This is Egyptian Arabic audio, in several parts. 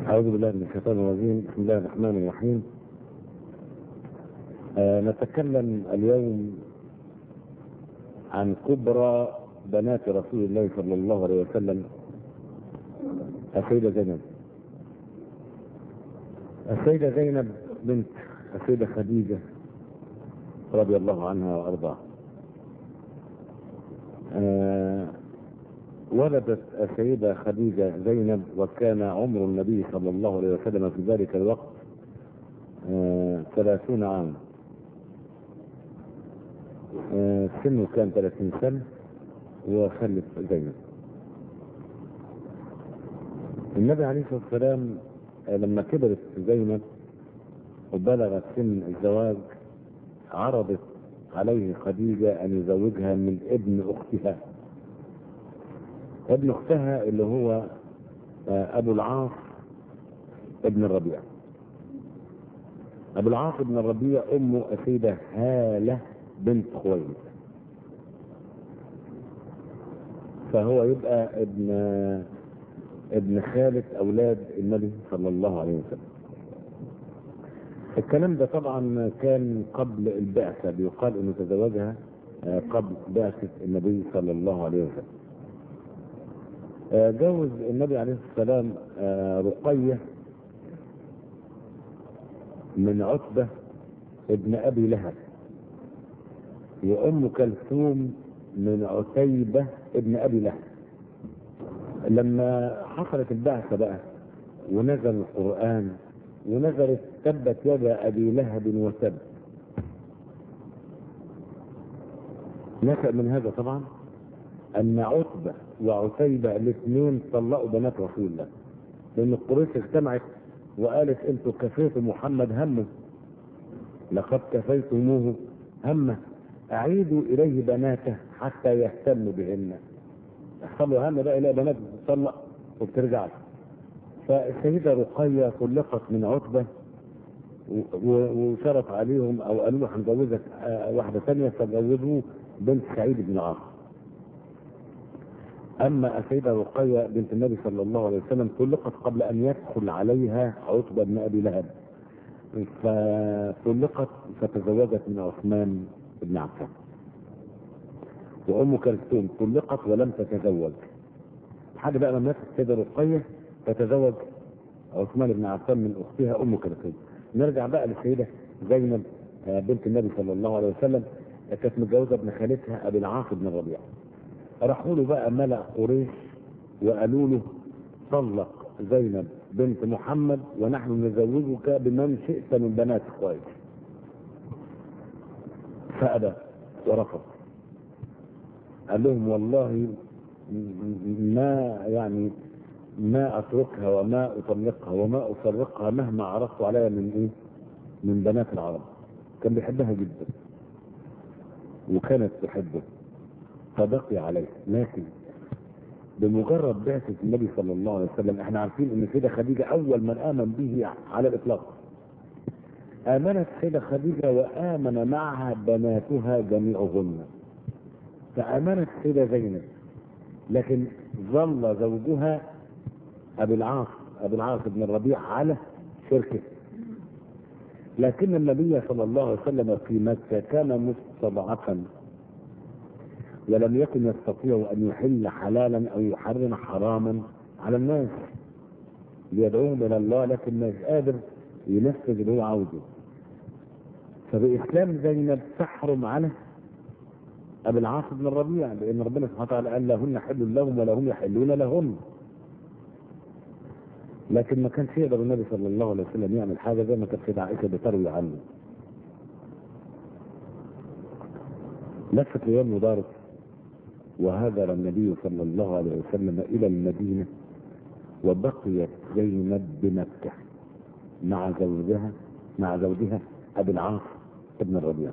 أعوذ بالله من الشيطان الرجيم بسم الله الرحمن الرحيم آه نتكلم اليوم عن كبرى بنات رسول الله صلى الله عليه وسلم السيدة زينب السيدة زينب بنت السيدة خديجة رضي الله عنها وأرضاها آه ولدت السيدة خديجة زينب وكان عمر النبي صلى الله عليه وسلم في ذلك الوقت ثلاثون آه عاما آه سنه كان ثلاثين سنة وخلف زينب النبي عليه الصلاة والسلام لما كبرت زينب وبلغت سن الزواج عرضت عليه خديجة أن يزوجها من ابن أختها ابن اختها اللي هو ابو العاص ابن الربيع ابو العاص ابن الربيع امه السيده هاله بنت خويلد فهو يبقى ابن ابن خالة اولاد النبي صلى الله عليه وسلم الكلام ده طبعا كان قبل البعثة بيقال انه تزوجها قبل بعثة النبي صلى الله عليه وسلم جوز النبي عليه الصلاة والسلام رقية من عتبة ابن أبي لهب وأم كلثوم من عتيبة ابن أبي لهب لما حصلت البعثة بقى ونزل القرآن ونزلت تبت يدا أبي لهب وتب نشأ من هذا طبعا أن عتبة وعتيبة الاثنين طلقوا بنات رسول الله لأن قريش اجتمعت وقالت انتوا كفيتوا محمد همه لقد كفيتموه همه أعيدوا إليه بناته حتى يهتموا بهن يحصل له هم بقى إلى بنات بتطلق وبترجع فالسيدة رقية طلقت من عتبة وشرط عليهم أو قالوا له هنجوزك واحدة ثانية فجوزوه بنت سعيد بن عاص أما السيدة رقية بنت النبي صلى الله عليه وسلم طلقت قبل أن يدخل عليها عتبة بن أبي لهب فطلقت فتزوجت من عثمان بن عفان وأم كلثوم طلقت ولم تتزوج حاجة بقى لما ماتت السيدة رقية تتزوج عثمان بن عفان من أختها أم كلثوم نرجع بقى للسيدة زينب بنت النبي صلى الله عليه وسلم كانت متجوزة ابن خالتها أبي العاص بن الربيع راحوا له بقى ملأ قريش وقالوا له طلق زينب بنت محمد ونحن نزوجك بمن شئت من بنات قريش فأبى ورفض قال لهم والله ما يعني ما اتركها وما اطلقها وما افرقها مهما عرضت عليها من ايه من بنات العرب كان بيحبها جدا وكانت تحبه فبقي عليه لكن بمجرد بعثة النبي صلى الله عليه وسلم احنا عارفين ان سيدة خديجة اول من امن به على الاطلاق امنت سيدة خديجة وامن معها بناتها جميعهن فامنت سيدة زينب لكن ظل زوجها ابي العاص ابي العاص بن الربيع على شركه لكن النبي صلى الله عليه وسلم في مكة كان مستضعفا ولم يكن يستطيع ان يحل حلالا او يحرم حراما على الناس ليدعوهم الى الله لكن مش قادر ينفذ اللي هو عاوزه فباسلام زينب تحرم على ابي العاص بن الربيع لان ربنا سبحانه وتعالى قال لهن حل لهم ولا هم يحلون لهن لكن ما كانش يقدر النبي صلى الله عليه وسلم يعمل حاجه زي ما كانت سيدة عائشه بتروي عنه لفت الايام ودارت وهاجر النبي صلى الله عليه وسلم الى المدينه وبقيت زينب بمكه مع زوجها مع زوجها ابي العاص ابن الربيع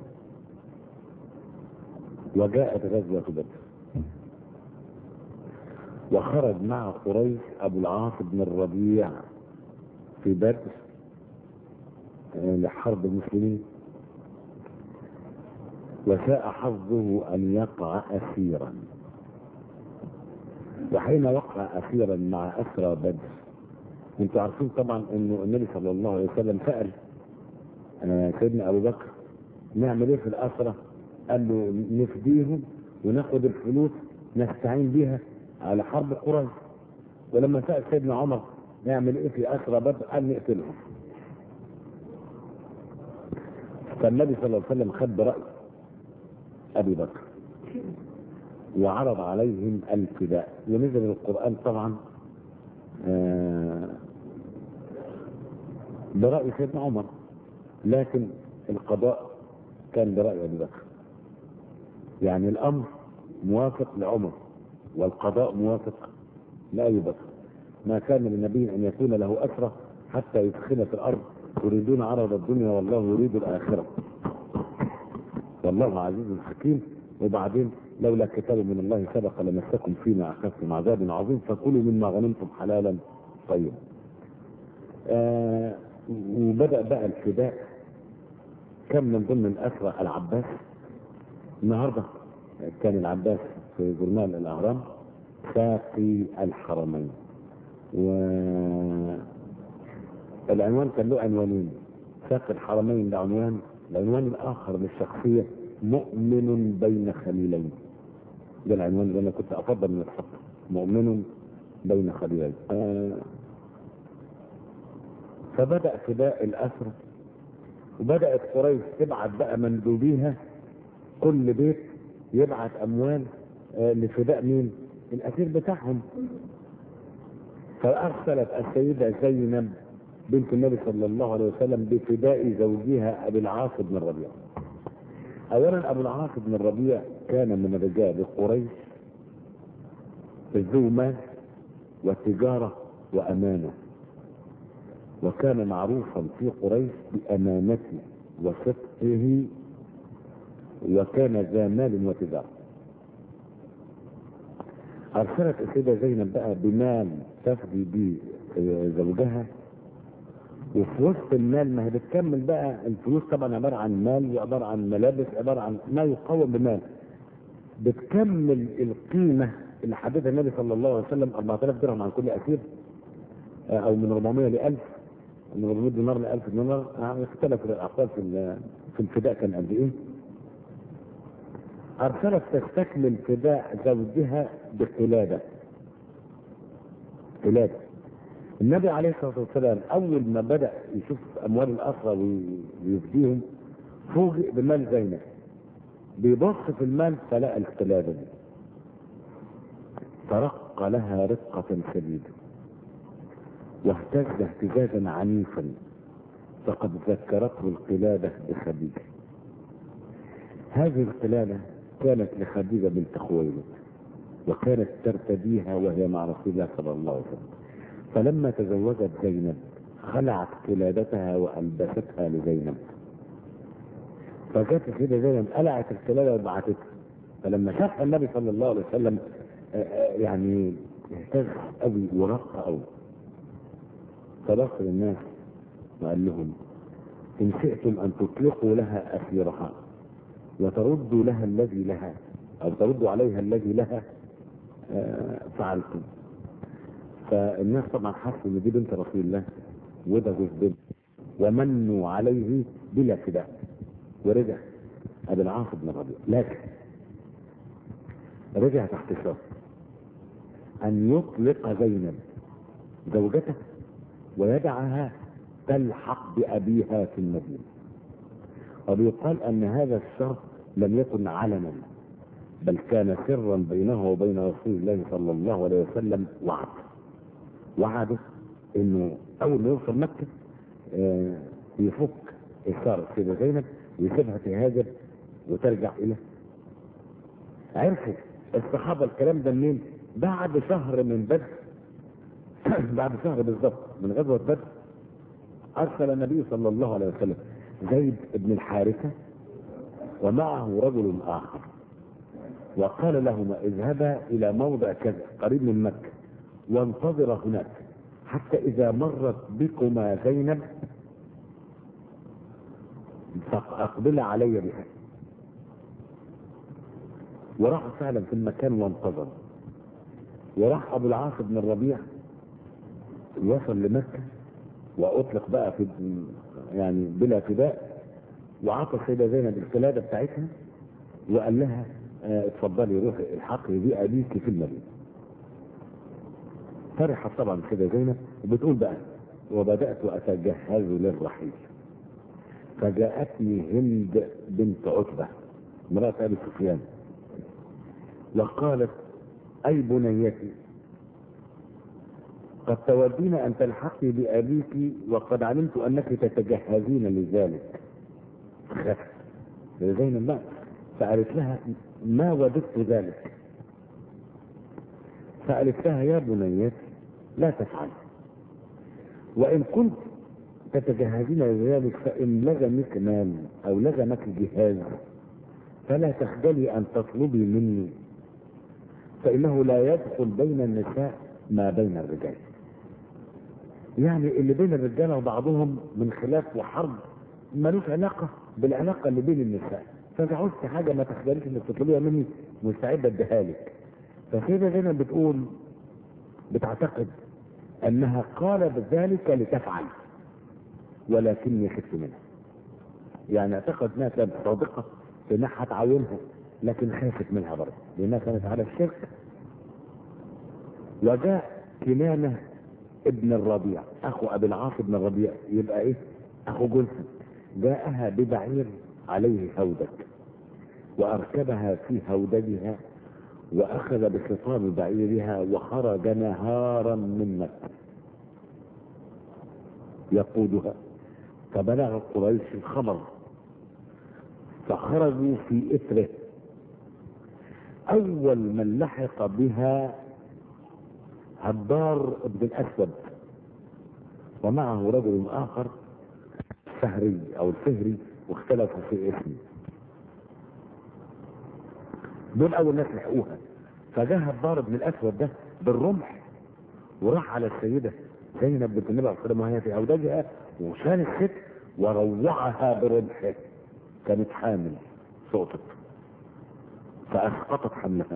وجاءت غزوه بدر وخرج مع قريش ابو العاص بن الربيع في بدر لحرب المسلمين وشاء حظه ان يقع اسيرا وحين وقع اسيرا مع اسرى بدر انتوا عارفين طبعا انه النبي صلى الله عليه وسلم سأل آه، سيدنا ابو بكر نعمل ايه في الاسرة قال له نفديهم وناخد الفلوس نستعين بيها على حرب قريش ولما سأل سيدنا عمر نعمل ايه في اسرى بدر قال نقتلهم فالنبي صلى الله عليه وسلم خد برأي ابي بكر وعرض عليهم الفداء ونزل القرآن طبعا آه، برأي سيدنا عمر لكن القضاء كان برأي أبي بكر يعني الأمر موافق لعمر والقضاء موافق لأبي بكر ما كان للنبي أن يكون له أسرة حتى يدخل في الأرض يريدون عرض الدنيا والله يريد الآخرة والله عزيز حكيم وبعدين لولا كتاب من الله سبق لمسكم فيما أخذتم عذاب عظيم فكلوا مما غنمتم حلالا طيبا آه وبدأ بقى الفداء كم من ضمن الأسرى العباس النهاردة كان العباس في جورنال الأهرام ساقي الحرمين و العنوان كان له عنوانين ساقي الحرمين ده عنوان العنوان الآخر للشخصية مؤمن بين خليلين ده العنوان اللي أنا كنت أفضل من الحق مؤمن بين خليلين آه فبدأ فداء الأسرى وبدأت قريش تبعت بقى مندوبيها كل بيت يبعت أموال آه لفداء مين؟ الأسير بتاعهم فأرسلت السيدة زينب بنت النبي صلى الله عليه وسلم بفداء زوجها أبي العاص بن الربيع أولا أبو العاص بن الربيع كان من رجال قريش ذو مال وتجارة وأمانة وكان معروفا في قريش بأمانته وصدقه وكان ذا مال وتجارة أرسلت السيدة زينب بقى بمال تفدي به زوجها وفي وسط المال ما هي بتكمل بقى الفلوس طبعا عبارة عن مال وعبارة عن ملابس عبارة عن ما يقوم بمال بتكمل القيمة اللي حددها النبي صلى الله عليه وسلم 4000 درهم عن كل أسير أو من 400 ل 1000 من 400 دينار ل 1000 دينار اختلف الأعقاب في في الفداء كان قد إيه أرسلت تستكمل فداء زوجها بقلادة قلادة النبي عليه الصلاة والسلام أول ما بدأ يشوف أموال الأسرى ويفديهم فوجئ بمال زينب بيبص في المال فلقى القلادة دي فرق لها رقة شديدة واهتز اهتزازا عنيفا فقد ذكرته القلادة بخديجة هذه القلادة كانت لخديجة بنت خويلد وكانت ترتديها وهي مع رسول الله صلى الله عليه وسلم فلما تزوجت زينب خلعت قلادتها والبستها لزينب فجت السيده زينب قلعت القلاده وبعتتها فلما شافها النبي صلى الله عليه وسلم يعني اهتز قوي ورق قوي فبص للناس وقال لهم ان شئتم ان تطلقوا لها اسيرها وتردوا لها الذي لها او تردوا عليها الذي لها فعلتم فالناس طبعا حسوا ان دي بنت رسول الله وده جوز بنت ومنوا عليه بلا فداء ورجع ابي العاص بن الربيع لكن رجع تحت شرط ان يطلق زينب زوجته ويدعها تلحق بابيها في المدينه وبيقال ان هذا الشرط لم يكن علنا بل كان سرا بينه وبين رسول الله صلى الله عليه وسلم وعد وعده انه اول ما يوصل مكه آه يفك اثار السيده زينب ويسيبها تهاجر وترجع الى عرفوا الصحابه الكلام ده منين؟ بعد شهر من بدر بعد شهر بالظبط من غزوه بدر ارسل النبي صلى الله عليه وسلم زيد بن الحارثه ومعه رجل اخر وقال لهما اذهبا الى موضع كذا قريب من مكه وانتظر هناك حتى إذا مرت بكما زينب فأقبل علي بها وراح فعلا في المكان وانتظر وراح أبو العاص بن الربيع وصل لمكة وأطلق بقى في يعني بلا فداء وعطى السيدة زينب القلادة بتاعتها وقال لها آه، اتفضلي روحي الحقي بأبيك في المدينة فرحت طبعا السيدة زينب وبتقول بقى وبدأت أتجهز للرحيل فجاءتني هند بنت عتبة امرأة أبي سفيان وقالت أي بنيتي قد تودين أن تلحقي بأبيك وقد علمت أنك تتجهزين لذلك خافت زينب بقى فقالت لها ما وددت ذلك فقالت لها يا بنيتي لا تفعلي وإن كنت تتجهزين لذلك فإن لزمك مال أو لزمك جهاز فلا تخجلي أن تطلبي مني فإنه لا يدخل بين النساء ما بين الرجال يعني اللي بين الرجال وبعضهم من خلاف وحرب ملوش علاقة بالعلاقة اللي بين النساء فإذا عوزت حاجة ما تخجليش إنك تطلبيها مني مستعدة أديها لك فسيدة زينب بتقول بتعتقد أنها قالت ذلك لتفعل ولكني خفت منها يعني اعتقد انها كانت صادقه في انها هتعاونها لكن خافت منها برضه لانها كانت على الشرك وجاء كنانه ابن الربيع اخو ابي العاص بن الربيع يبقى ايه اخو جلسة جاءها ببعير عليه هودج واركبها في هودجها واخذ بخطام بعيرها وخرج نهارا من مكه يقودها فبلغ قريش الخبر فخرجوا في اثره اول من لحق بها هدار بن الاسود ومعه رجل اخر الفهري او الفهري واختلفوا في اسمه دول اول ناس لحقوها فجاء هدار بن الاسود ده بالرمح وراح على السيده زينب بنت النبي عليه الصلاه والسلام وهي في اوداجها وشال الست وروعها برمحه كانت حامل سقطت فاسقطت حملها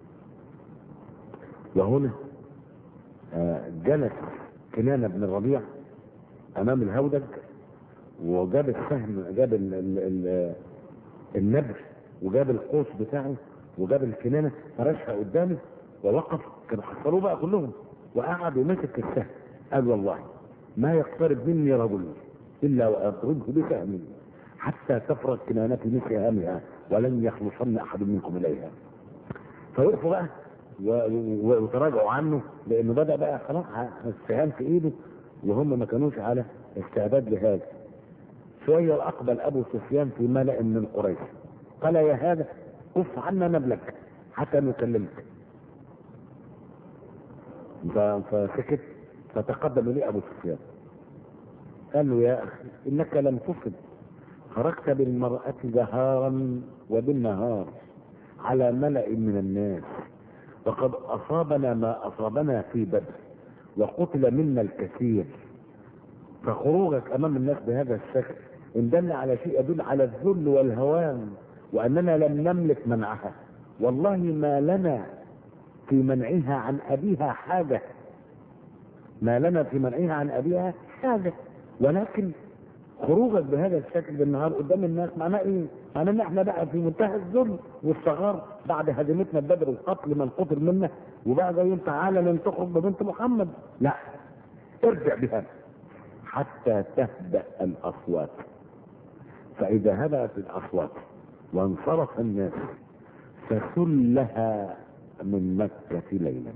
وهنا آه، جلس كنانة بن الربيع امام الهودج وجاب السهم جاب ال ال ال النبر وجاب القوس بتاعه وجاب الكنانة فرشها قدامه ووقف كانوا حصلوه بقى كلهم وقعد ومسك السهم قال والله ما يقترب مني رجل الا واضربه بسهم حتى تفرغ كنانتي من سهامها ولن يخلصن احد منكم اليها فوقفوا بقى و- و- وتراجعوا عنه لانه بدا بقى خلاص السهام في ايده وهم ما كانوش على استعداد لهذا شويه واقبل ابو سفيان في ملا من قريش قال يا هذا كف عنا نبلك حتى نكلمك ف- فسكت فتقدم لي ابو سفيان قال له يا اخي انك لم تفد خرجت بالمرأة جهارا وبالنهار على ملأ من الناس وقد أصابنا ما أصابنا في بدر وقتل منا الكثير فخروجك أمام الناس بهذا الشكل إن دل على شيء يدل على الذل والهوان وأننا لم نملك منعها والله ما لنا في منعها عن أبيها حاجة ما لنا في منعها عن أبيها حاجة ولكن خروجك بهذا الشكل بالنهار قدام الناس معناه ايه؟ معناه ان احنا بقى في منتهى الذل والصغار بعد هزيمتنا بدر وقتل من قتل منا وبقى جايين تعالى لن تخرج ببنت محمد لا ارجع بها حتى تهدأ الأصوات فإذا هدأت الأصوات وانصرف الناس فسلها من مكة ليلا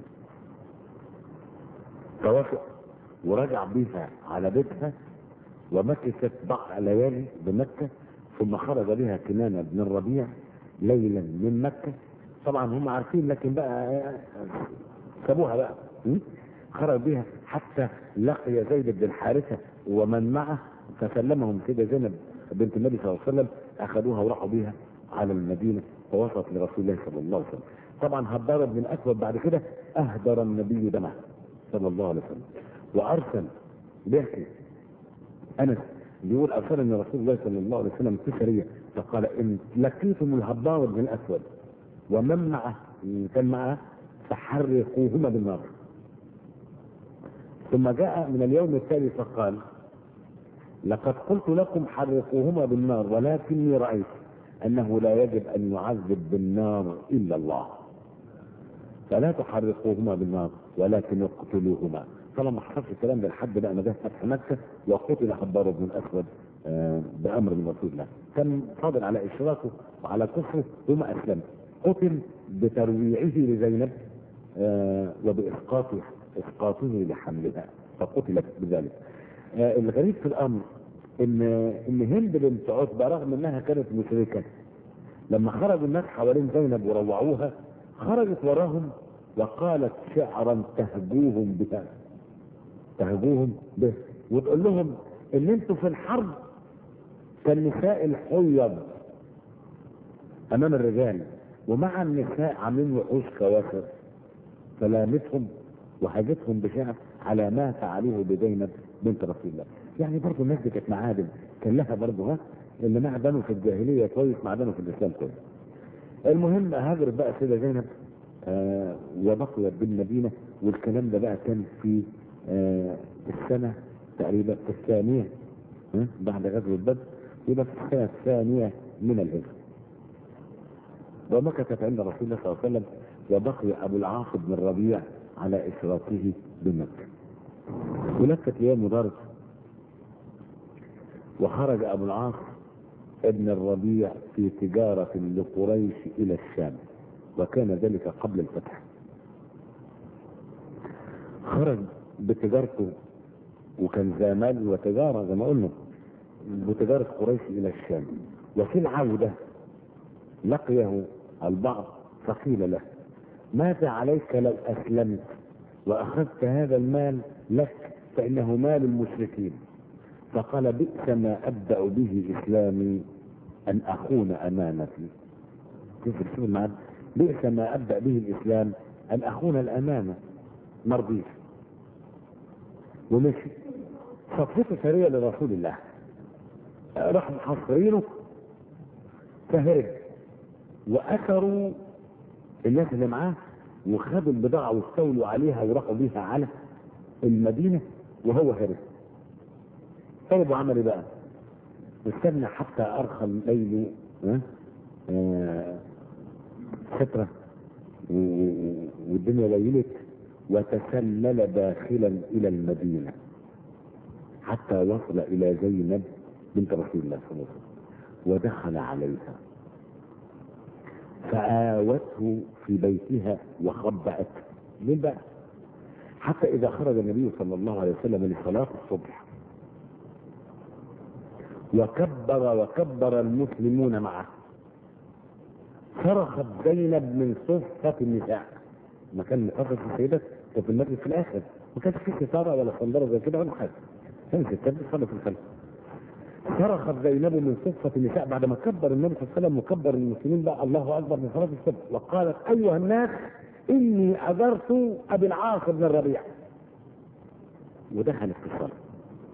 فوافق ورجع بها على بيتها ومكثت بضع ليالي بمكة ثم خرج بها كنانة بن الربيع ليلا من مكة طبعا هم عارفين لكن بقى سابوها بقى م? خرج بها حتى لقي زيد بن الحارثة ومن معه فسلمهم كده زينب بنت النبي صلى الله عليه وسلم اخذوها وراحوا بيها على المدينة ووصلت لرسول الله صلى الله عليه وسلم طبعا هدار بن الاسود بعد كده اهدر النبي دمه صلى الله عليه وسلم وارسل بيحكي انس بيقول ارسلني رسول الله صلى الله عليه وسلم في سريه فقال ان لقيتم الهبار بن الاسود ومن معه كان معه فحرقوهما بالنار ثم جاء من اليوم التالي فقال لقد قلت لكم حرقوهما بالنار ولكني رأيت أنه لا يجب أن يعذب بالنار إلا الله فلا تحرقوهما بالنار ولكن اقتلوهما طالما حصل الكلام ده لحد بقى ما جه فتح مكة وقتل حبار بن الأسود آه، بأمر من رسول الله كان صادر على إشراكه وعلى كفره ثم أسلم قتل بترويعه لزينب آه، وبإسقاطه إسقاطه لحملها فقتلت بذلك آه، الغريب في الأمر إن إن هند بنت عتبة رغم إنها كانت مشركة لما خرج الناس حوالين زينب وروعوها خرجت وراهم وقالت شعرا تهجوهم بها تهجوهم به وتقول لهم ان انتوا في الحرب كالنساء الحيض امام الرجال ومع النساء عاملين وحوش كوافر فلامتهم وهاجتهم بشعر على ما فعلوه بزينب بنت رسول الله يعني برضه الناس دي كانت معادن كان لها برضه ها اللي معدنه في الجاهليه كويس معدنه في الاسلام كويس المهم هاجرت بقى سيده زينب آه وبقيت بالمدينه والكلام ده بقى كان في آه السنه تقريبا في الثانيه ها؟ بعد غزوه بدر يبقى في السنه الثانيه من الهجره ومكثت عند رسول الله صلى الله عليه وسلم وبقي ابو العاص بن الربيع على اشراكه بمكه ولفت ايام ودارت وخرج ابو العاص ابن الربيع في تجارة لقريش إلى الشام وكان ذلك قبل الفتح خرج بتجارته وكان ذا مال وتجارة زي ما قلنا بتجارة قريش إلى الشام وفي العودة لقيه البعض فقيل له ماذا عليك لو أسلمت وأخذت هذا المال لك فإنه مال المشركين فقال بئس ما أبدأ به إسلامي أن أخون أمانتي شوف شوف المعنى بئس ما أبدأ به الإسلام أن أخون الأمانة مرضيش ومشي صفته سرية لرسول الله راح محصرينه فهرب وأثروا الناس اللي معاه وخدوا البضاعة واستولوا عليها وراحوا بيها على المدينة وهو هرب طيب وعمل ايه بقى؟ استنى حتى ارخى الليل ها؟ آه، سترة و- و- والدنيا ليلت وتسلل داخلا الى المدينة حتى وصل الى زينب بنت رسول الله صلى الله عليه وسلم ودخل عليها فآوته في بيتها وخبأته ليه بقى؟ حتى إذا خرج النبي صلى الله عليه وسلم لصلاة الصبح وكبر وكبر المسلمون معه صرخت زينب من صفة النساء مكان نقابة السيدة وفي المسجد في الآخر ما كانش في ستارة ولا صندرة زي كده ولا حاجة كان ستات بتصلي في الخلف صرخت زينب من صفة النساء بعد ما كبر النبي صلى الله عليه وسلم وكبر المسلمين بقى الله أكبر من صلاة الصبح وقالت أيها الناس إني أجرت أبي العاص بن الربيع ودخلت في الصلاة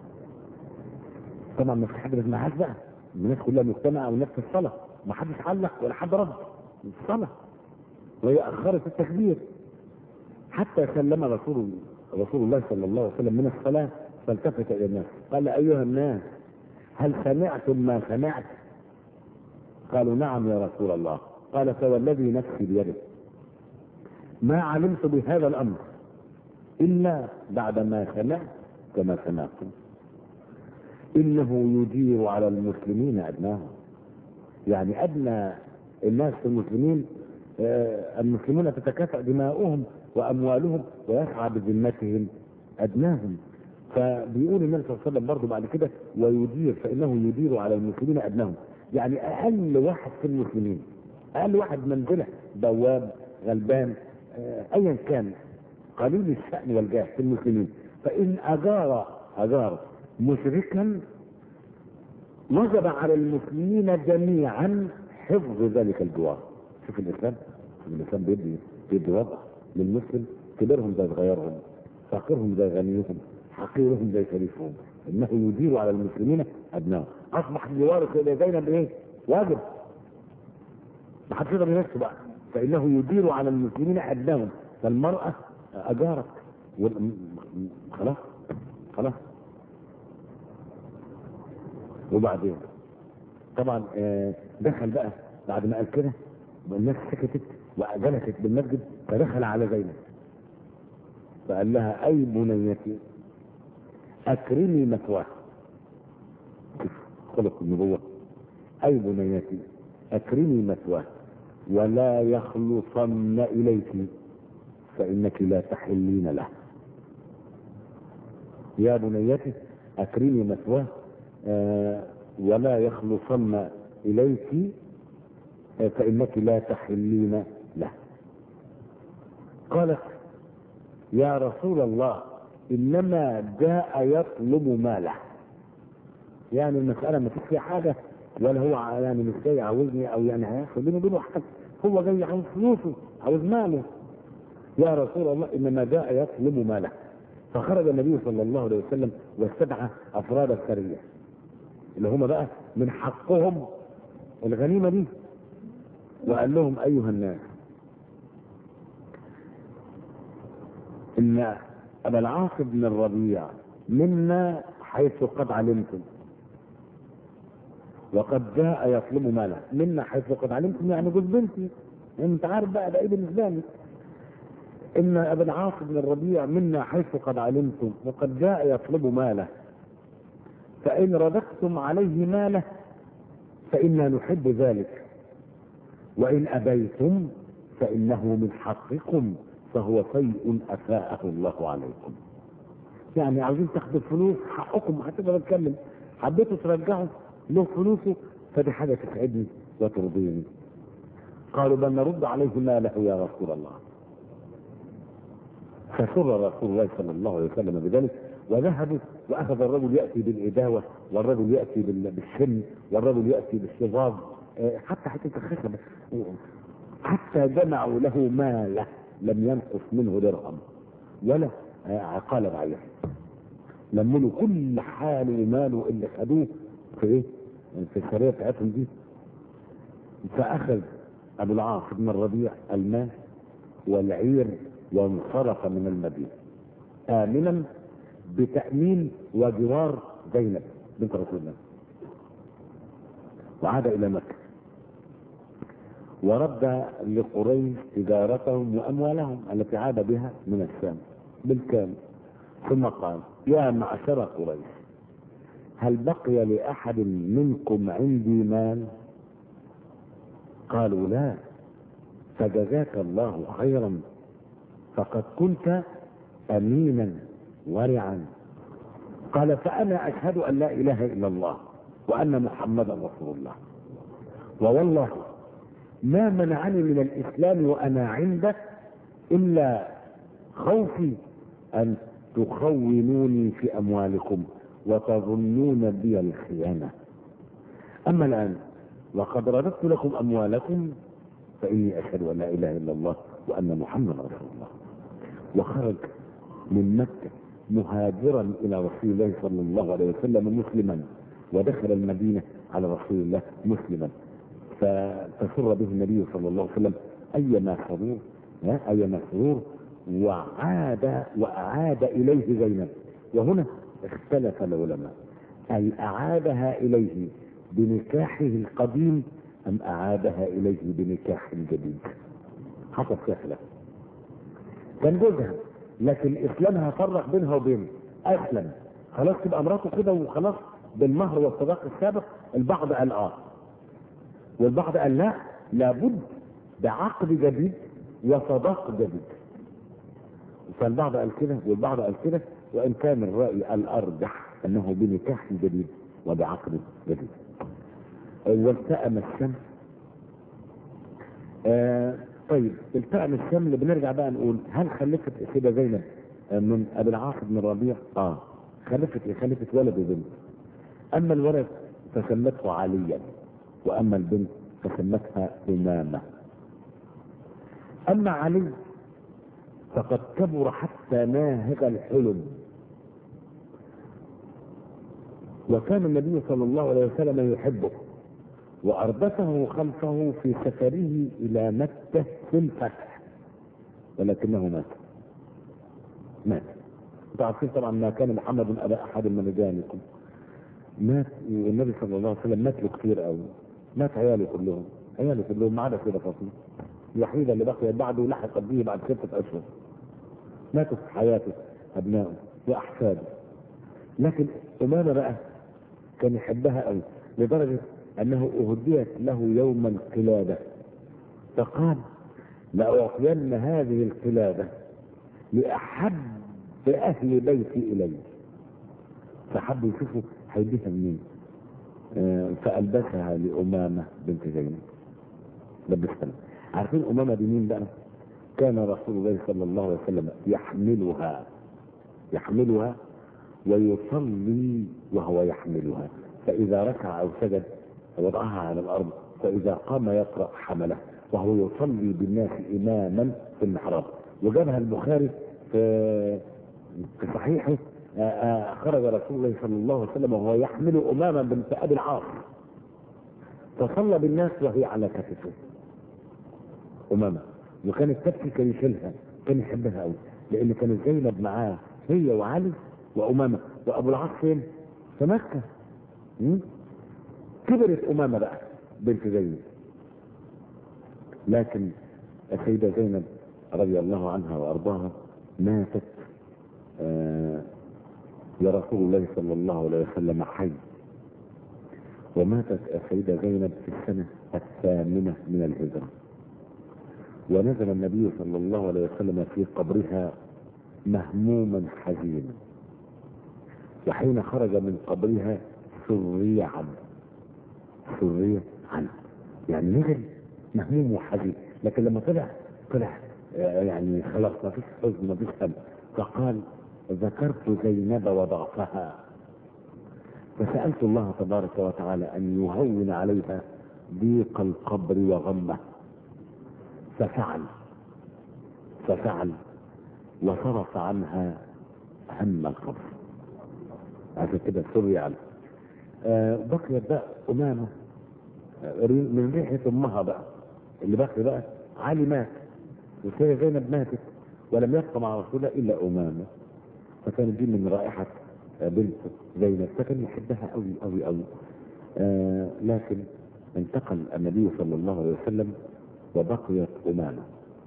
طبعا ما في حد ما يسمعهاش بقى الناس كلها مجتمعة والناس في الصلاة ما حدش علق ولا حد رد الصلاة وهي أخرت التكبير حتى سلم رسول رسول الله صلى الله عليه وسلم من الصلاة فالتفت إلى الناس قال أيها الناس هل سمعتم ما سمعت؟ قالوا نعم يا رسول الله قال فوالذي نفسي بيده ما علمت بهذا الأمر إلا بعدما سمعت كما سمعتم إنه يدير على المسلمين أدناهم يعني أدنى الناس في المسلمين آه، المسلمون تتكافأ دماؤهم وأموالهم ويسعى بذمتهم أدناهم فبيقول النبي صلى الله عليه وسلم برضه بعد كده ويدير فإنه يدير على المسلمين أدناهم يعني أقل واحد في المسلمين أقل واحد منزلة بواب غلبان آه، أيا كان قليل الشأن والجاه في المسلمين فإن أجار أجار مشركا وجب على المسلمين جميعا حفظ ذلك الجوار شوف الاسلام شوف الاسلام بيدي بيدي وضع للمسلم كبيرهم زي صغيرهم فقيرهم زي غنيهم حقيرهم زي شريفهم انه يدير على المسلمين ابنائهم اصبح الجوار الى زينب ايه؟ واجب ما حدش يقدر ينسى بقى فانه يدير على المسلمين ابنائهم فالمراه اجارت وال- م- م- خلاص خلاص وبعدين طبعا آه، دخل بقى بعد ما قال كده والناس سكتت وجلست بالمسجد فدخل على زينب فقال لها اي بنيتي اكرمي مثواه شوف خلق النبوه اي بنيتي اكرمي مثواه ولا يخلصن اليك فانك لا تحلين له يا بنيتي اكرمي مثواه آه، ولا يخلصن اليك آه، فانك لا تحلين له قالت يا رسول الله انما جاء يطلب ماله يعني المساله ما فيش فيها حاجه ولا هو ع- يعني مش جاي عاوزني او يعني هياخد بيني وبينه حاجه هو جاي عاوز فلوسه عاوز ماله يا رسول الله انما جاء يطلب ماله فخرج النبي صلى الله عليه وسلم واستدعى افراد السريه اللي هم بقى من حقهم الغنيمه دي وقال لهم ايها الناس ان ابا العاص بن الربيع منا حيث قد علمتم وقد جاء يطلب ماله منا حيث قد علمتم يعني جوز بنتي انت عارف بقى ده ايه بالنسبه لي ان ابا العاص بن الربيع منا حيث قد علمتم وقد جاء يطلب ماله فان رددتم عليه ماله فانا نحب ذلك وان ابيتم فانه من حقكم فهو شيء افاءه الله عليكم يعني عاوزين تاخدوا الفلوس حقكم هتقدر اتكلم حبيتوا ترجعوا له فلوسه فدي حاجه تسعدني وترضيني قالوا بل نرد عليه ماله يا رسول الله فسر رسول الله صلى الله عليه وسلم بذلك وذهبوا واخذ الرجل ياتي بالاداوه والرجل ياتي بال- بالسن والرجل ياتي بالشظاظ آه، حتى حته الخشبه حتى جمعوا له ماله لم ينقص منه درهم ولا آه، عقال بعير لموا له كل حاله وماله اللي خدوه في ايه؟ في السريه بتاعتهم دي فاخذ ابو العاص بن الربيع المال والعير وانصرف من المدينه امنا بتامين وجوار زينب بنت رسول الله وعاد الى مكه ورد لقريش تجارتهم واموالهم التي عاد بها من الشام بالكامل ثم قال يا معشر قريش هل بقي لاحد منكم عندي مال قالوا لا فجزاك الله خيرا فقد كنت امينا ورعا قال فانا اشهد ان لا اله الا الله وان محمدا رسول الله ووالله ما منعني من الاسلام وانا عندك الا خوفي ان تخونوني في اموالكم وتظنون بي الخيانه اما الان وقد رددت لكم اموالكم فاني اشهد ان لا اله الا الله وان محمدا رسول الله وخرج من مكه مهاجرا الى رسول الله صلى الله عليه وسلم مسلما ودخل المدينه على رسول الله مسلما فسر به النبي صلى الله عليه وسلم ايما سرور ها ايما سرور وعاد واعاد اليه زينب وهنا اختلف العلماء هل اعادها اليه بنكاحه القديم ام اعادها اليه بنكاح جديد حصل فيها خلاف كان جوزها لكن اسلامها فرق بينها وبينه اسلم خلاص تبقى مراته كده وخلاص بالمهر والصداق السابق البعض قال اه والبعض قال لا لابد بعقد جديد وصداق جديد فالبعض قال كده والبعض قال كده وان كان الراي الارجح انه بنكاح جديد وبعقد جديد والتأم الشمس آه طيب التأم الشمل بنرجع بقى نقول هل خلفت السيدة زينب آه، من ابي العاص بن الربيع؟ اه خلفت ايه؟ خلفت ولد وبنت اما الولد فسمته عليا واما البنت فسمتها امامه اما علي فقد كبر حتى ناهق الحلم وكان النبي صلى الله عليه وسلم يحبه وأردفه خلفه في سفره إلى مكة في الفتح ولكنه مات مات انتوا عارفين طبعا ما كان محمد ابا احد من رجالكم مات والنبي صلى الله عليه وسلم مات له كتير قوي مات عياله كلهم عياله كلهم ما عدا سيده فاطمه الوحيده اللي بقيت بعده لحقت به بعد سته اشهر ماتوا في حياته ابنائه واحفاده لكن امامه بقى كان يحبها قوي لدرجه انه اهديت له يوما قلاده فقال لاعطين هذه القلاده لاحب اهل بيتي الي فحبوا يشوفوا هيديها منين آه، فالبسها لامامه بنت زينب لبستها عارفين امامه دي مين بقى؟ كان رسول الله صلى الله عليه وسلم يحملها يحملها ويصلي وهو يحملها فإذا ركع أو سجد وضعها على الأرض فإذا قام يقرأ حمله وهو يصلي بالناس إماما في المحراب وجابها البخاري في في صحيحه آه، آه، خرج رسول الله صلى الله عليه وسلم وهو يحمل أماما بنت أبي العاص فصلى بالناس وهي على كتفه أمامة وكانت تبكي كان يشيلها كان يحبها قوي لأن كانت زينب معاه هي وعلي وأمامة وأبو العاص فين؟ في مكة م? كبرت أمامة بقى بنت زينب لكن السيدة زينب رضي الله عنها وأرضاها ماتت آه يا رسول الله صلى الله عليه وسلم حي وماتت السيدة زينب في السنة الثامنة من الهجرة ونزل النبي صلى الله عليه وسلم في قبرها مهموما حزينا وحين خرج من قبرها سري عنه سري عنه يعني نزل مهموم وحزين لكن لما طلع طلع آه، يعني خلاص ما فيش حزن ما فيش هم فقال ذكرت زينب وضعفها فسألت الله تبارك وتعالى أن يهون عليها ضيق القبر وغمه ففعل ففعل وصرف عنها هم القبر عشان كده سوري عنه آه بقيت بقى أمامة آه، ري- من ريحة أمها بقى اللي بقي بقى علي مات وسيدة زينب ماتت ولم يبقى مع رسول الله إلا أمامة فكانت دي من رائحة آه، بنت زينب فكان يحبها قوي قوي قوي آه لكن انتقل النبي صلى الله عليه وسلم وبقيت أمامة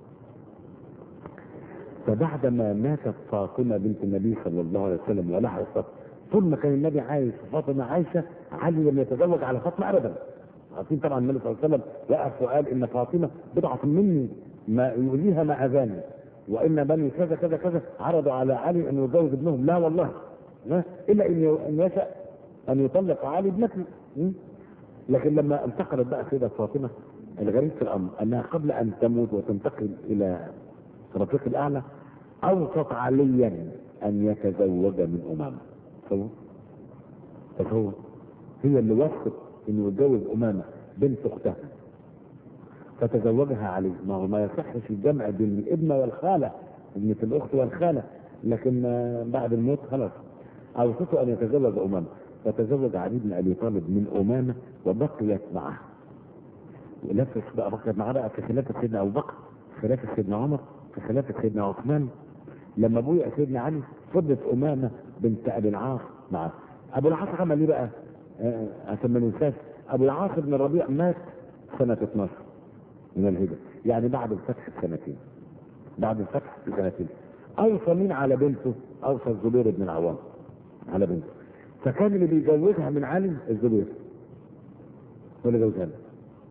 فبعدما ماتت فاطمة بنت النبي صلى الله عليه وسلم ولحقت طول ما كان النبي عايش وفاطمة عايشة علي لم يتزوج على فاطمة أبدا عارفين طبعا النبي صلى الله عليه وسلم وقف وقال إن فاطمة بضعة مني ما يؤذيها ما أذاني وإن بني كذا كذا كذا عرضوا على علي أن يتزوج ابنهم لا والله لا إلا إن أن يشاء أن يطلق علي ابنته م? لكن لما انتقلت بقى سيدة فاطمة الغريب في الأمر أنها قبل أن تموت وتنتقل إلى الرفيق الأعلى أوصت عليا أن يتزوج من أمامة تصور تصور هي اللي وصت إنه يتجوز أمامة بنت أختها فتزوجها علي ما هو ما يصحش الجمع بين الابنة والخالة ابنة الأخت والخالة لكن آه، بعد الموت خلاص أوصته أن يتزوج أمامة فتزوج علي بن أبي طالب من أمامة وبقيت معه ولفت بقى بقيت معاه بقى في خلافة سيدنا أبو بكر في خلافة سيدنا عمر في خلافة سيدنا عثمان لما ابويا سيدنا علي فضلت أمامة بنت أبي العاص معاه أبو العاص عمل إيه بقى؟ آه، عشان ما ننساش أبو العاص بن الربيع مات سنة 12 من الهجرة يعني بعد الفتح بسنتين بعد الفتح بسنتين أوصى مين على بنته؟ أوصى الزبير بن العوام على بنته فكان اللي بيجوزها من علي الزبير هو اللي جوزها له.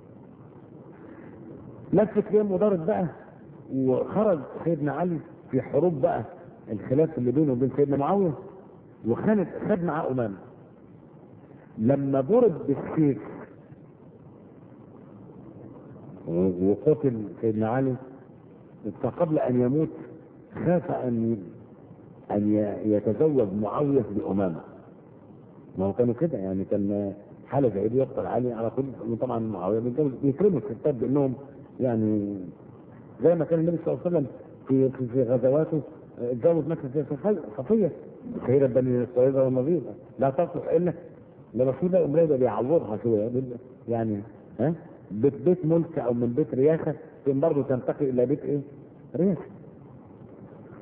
لفت يوم ودارت بقى وخرج سيدنا علي في حروب بقى الخلاف اللي بينه وبين سيدنا معاويه وخانت خد معاه امامه لما ضرب بالسيف وقتل سيدنا علي فقبل ان يموت خاف ان ان يتزوج معاويه بامامه ما هو كانوا كده يعني كان حاله زي دي يقتل علي على طول وطبعا معاويه بيتجوز بيكرموا الستات بانهم يعني زي ما كان النبي صلى الله عليه وسلم في في, في غزواته اتجوز مثلا زي صفية صفية سيدة بني الصعيدة والنظير لا تصلح الا لرسول الله امرأة بيعوضها شوية يعني ها بيت بيت ملك او من بيت رياسة ثم برضه تنتقل الى بيت ايه؟ رياسة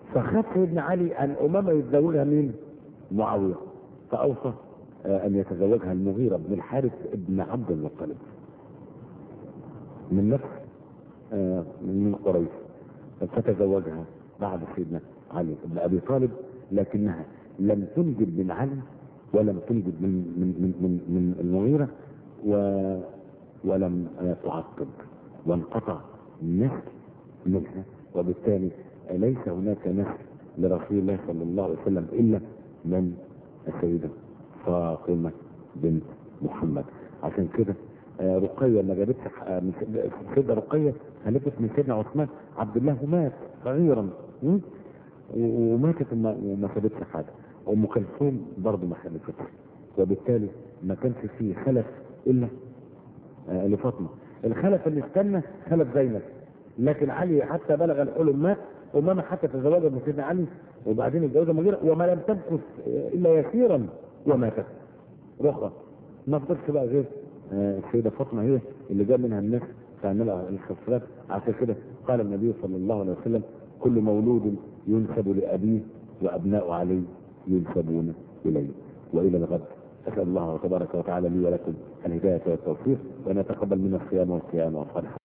فخاف سيدنا علي ان امامه يتزوجها مين؟ معاويه فاوصى آه، ان يتزوجها المغيره بن الحارث ابن عبد المطلب من نفس آه، من قريش فتزوجها بعد سيدنا علي بن ابي طالب لكنها لم تنجب من علي ولم تنجب من من من من, من المغيره و ولم آه، تعقب وانقطع النسل منها وبالتالي ليس هناك نسل لرسول الله صلى الله عليه وسلم الا من السيده فاطمه بنت محمد عشان كده آه، رقيه ما جابتش آه، من سيد- سيدة رقيه خلفت من سيدنا عثمان عبد الله ومات صغيرا م? و- وماتت وما, وما سابتش حاجه ام كلثوم برضه ما خلفتش وبالتالي ما كانش فيه خلف الا آه، لفاطمه الخلف اللي استنى خلف زينب لكن علي حتى بلغ الحلم مات وماما حتى تزوجها من سيدنا علي وبعدين اتجوزها مغيرة وما لم تمكث آه، الا يسيرا وماتت رخى ما فضلش بقى غير آه، السيده فاطمه هي اللي جاب منها الناس تعملها الخسرات عشان كده قال النبي صلى الله عليه وسلم كل مولود ينسب لابيه وابناء علي ينسبون اليه والى الغد اسال الله تبارك وتعالى لي ولكم الهدايه والتوفيق وان يتقبل منا الصيام والقيام والصالحات